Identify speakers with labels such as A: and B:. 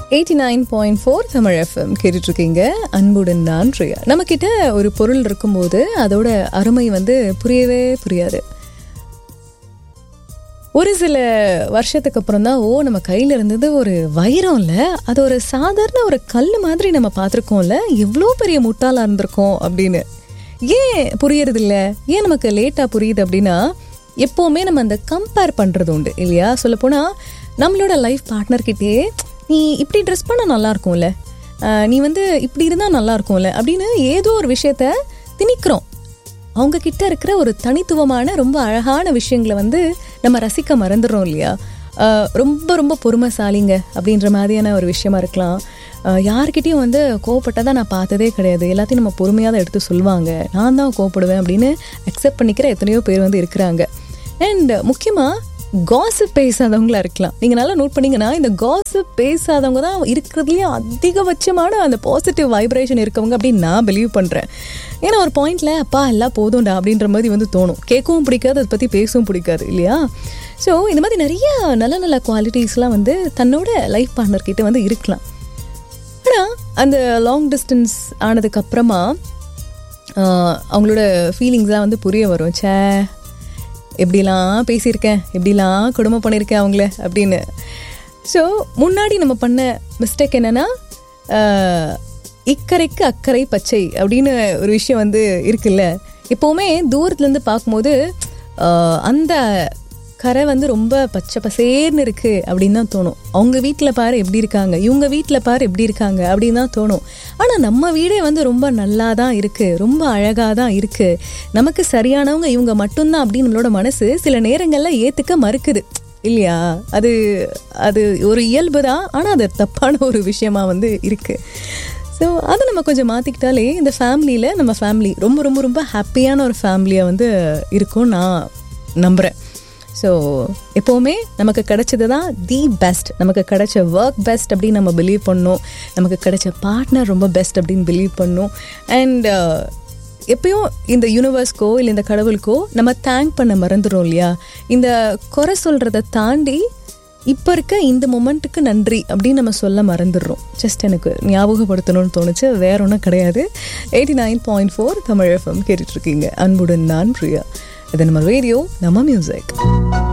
A: eighty nine point four Tamil FM கேட்டுட்ருக்கீங்க அன்புடன் நான் பிரியா நம்மக்கிட்ட ஒரு பொருள் இருக்கும்போது அதோட அருமை வந்து புரியவே புரியாது ஒரு சில வருஷத்துக்கு அப்புறம் தான் ஓ நம்ம கையில் இருந்தது ஒரு வைரம் இல்லை அது ஒரு சாதாரண ஒரு கல் மாதிரி நம்ம பார்த்துருக்கோம்ல எவ்வளோ பெரிய முட்டாளாக இருந்திருக்கோம் அப்படின்னு ஏன் புரியறது இல்லை ஏன் நமக்கு லேட்டாக புரியுது அப்படின்னா எப்போவுமே நம்ம அந்த கம்பேர் பண்ணுறது உண்டு இல்லையா சொல்லப்போனால் நம்மளோட லைஃப் பார்ட்னர்கிட்டே நீ இப்படி ட்ரெஸ் பண்ண நல்லா இருக்கும்ல ஆஹ் நீ வந்து இப்படி இருந்தால் நல்லா இருக்கும்ல அப்படின்னு ஏதோ ஒரு விஷயத்த திணிக்கிறோம் அவங்க கிட்ட இருக்கிற ஒரு தனித்துவமான ரொம்ப அழகான விஷயங்களை வந்து நம்ம ரசிக்க மறந்துடுறோம் இல்லையா ஆஹ் ரொம்ப ரொம்ப பொறுமைசாலிங்க அப்படின்ற மாதிரியான ஒரு விஷயமா இருக்கலாம் ஆஹ் யார்கிட்டயும் வந்து கோவப்பட்டதா நான் பார்த்ததே கிடையாது எல்லாத்தையும் நம்ம பொறுமையாக தான் எடுத்து சொல்லுவாங்க நான் தான் கோவப்படுவேன் அப்படின்னு அக்செப்ட் பண்ணிக்கிற எத்தனையோ பேர் வந்து இருக்கிறாங்க அண்ட் முக்கியமாக காசிப் பேசாதவங்களா இருக்கலாம் நீங்கள் நல்லா நோட் பண்ணீங்கன்னா இந்த காசிப் பேசாதவங்க தான் இருக்கிறதுலேயே அதிகபட்சமான அந்த பாசிட்டிவ் வைப்ரேஷன் இருக்கவங்க அப்படின்னு நான் பிலீவ் பண்ணுறேன் ஏன்னா ஒரு பாயிண்ட்ல அப்பா எல்லாம் போதும்டா அப்படின்ற மாதிரி வந்து தோணும் கேட்கவும் பிடிக்காது அதை பற்றி பேசவும் பிடிக்காது இல்லையா ஸோ இந்த மாதிரி நிறைய நல்ல நல்ல குவாலிட்டிஸ்லாம் வந்து தன்னோட லைஃப் பார்ட்னர் கிட்ட வந்து இருக்கலாம் ஆனால் அந்த லாங் டிஸ்டன்ஸ் ஆனதுக்கு அப்புறமா ஆஹ், அவங்களோட ஃபீலிங்ஸ்லாம் வந்து புரிய வரும் ச்சே எப்படிலாம் பேசியிருக்கேன் எப்படிலாம் கொடுமை பண்ணியிருக்கேன் அவங்கள அப்படின்னு ஸோ முன்னாடி நம்ம பண்ண மிஸ்டேக் என்னன்னா ஆஹ், இக்கரைக்கு அக்கறை பச்சை அப்படின்னு ஒரு விஷயம் வந்து இருக்குல்ல எப்போவுமே தூரத்துலேருந்து பார்க்கும்போது ஆஹ், அந்த கரை வந்து ரொம்ப பச்சை பசேர்னு இருக்கு அப்படின்னு தான் தோணும் அவங்க வீட்டில் பாரு எப்படி இருக்காங்க இவங்க வீட்டில் பாரு எப்படி இருக்காங்க அப்படின்னு தான் தோணும் ஆனால் நம்ம வீடே வந்து ரொம்ப நல்லா தான் இருக்கு ரொம்ப அழகாக தான் இருக்கு நமக்கு சரியானவங்க இவங்க மட்டும்தான் அப்படின்னு நம்மளோட மனசு சில நேரங்களில் ஏற்றுக்க மறுக்குது இல்லையா அது அது ஒரு இயல்பு தான் ஆனால் அது தப்பான ஒரு விஷயமா வந்து இருக்கு ஸோ அதை நம்ம கொஞ்சம் மாற்றிக்கிட்டாலே இந்த ஃபேமிலியில் நம்ம ஃபேமிலி ரொம்ப ரொம்ப ரொம்ப ஹாப்பியான ஒரு ஃபேமிலியாக வந்து இருக்கும் நான் நம்புகிறேன் ஸோ எப்போவுமே நமக்கு கிடைச்சது தான் தி பெஸ்ட் நமக்கு கிடைச்ச ஒர்க் பெஸ்ட் அப்படின்னு நம்ம பிலீவ் பண்ணோம் நமக்கு கிடைச்ச பார்ட்னர் ரொம்ப பெஸ்ட் அப்படின்னு பிலீவ் பண்ணோம் அண்ட் எப்பயும் இந்த யூனிவர்ஸ்க்கோ இல்லை இந்த கடவுளுக்கோ நம்ம தேங்க் பண்ண மறந்துடும் இல்லையா இந்த குறை சொல்கிறத தாண்டி இப்போ இருக்க இந்த மொமெண்ட்டுக்கு நன்றி அப்படின்னு நம்ம சொல்ல மறந்துடுறோம் ஜஸ்ட் எனக்கு ஞாபகப்படுத்தணும்னு தோணுச்சு வேற ஒன்றும் கிடையாது eighty nine point four Tamil FM கேட்டுட்ருக்கீங்க அன்புடன் நான் பிரியா இது நம்ம ரேடியோ நம்ம மியூசிக்